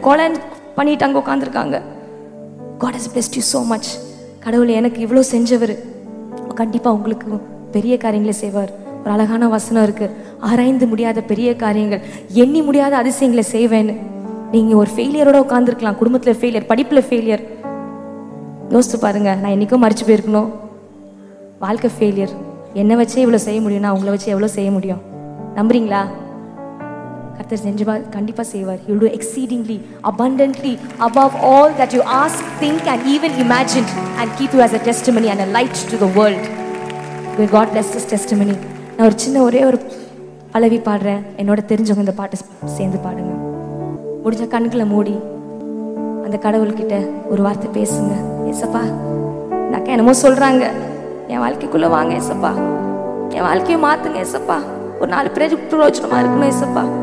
கொலை பண்ணிட்டு அங்கே உட்காந்துருக்காங்க God has blessed you so much கடவுள் எனக்கு இவ்வளோ செஞ்சவர் கண்டிப்பாக உங்களுக்கு பெரிய காரியங்களை செய்வார் ஒரு அழகான வசனம் இருக்கு ஆராய்ந்து முடியாத பெரிய காரியங்கள் எண்ணி முடியாத அதிசயங்களை செய்வேன்னு நீங்கள் ஒரு ஃபெயிலியரோட உட்காந்துருக்கலாம் குடும்பத்தில் ஃபெயிலியர் படிப்பில் ஃபெயிலியர் யோசித்து பாருங்க நான் என்னைக்கும் மறிச்சு போயிருக்கணும் வாழ்க்கை ஃபெயிலியர் என்னை வச்சே இவ்வளோ செய்ய முடியும்னா உங்களை வச்சு எவ்வளோ செய்ய முடியும் நம்புறீங்களா கர்த்தர் செஞ்சுவா கண்டிப்பாக செய்வார் you to exceedingly abundantly above all that you ask think and even imagine and keep you as a testimony and a light to the world May God bless this testimony நான் ஒரு சின்ன ஒரே ஒரு பல்லவி பாடுறேன் என்னோட தெரிஞ்சவங்க இந்த பாட்டை சேர்ந்து பாடுங்க முடிஞ்ச கண்களை மூடி அந்த கடவுள்கிட்ட ஒரு வார்த்தை பேசுங்க ஏசப்பா இந்த அக்கா என்னமோ சொல்றாங்க என் வாழ்க்கைக்குள்ள வாங்க ஏசப்பா என் வாழ்க்கையை மாத்துங்க ஏசப்பா ஒரு நாலு பேருக்கு பிரயோஜனமா இருக்கணும் ஏசப்பா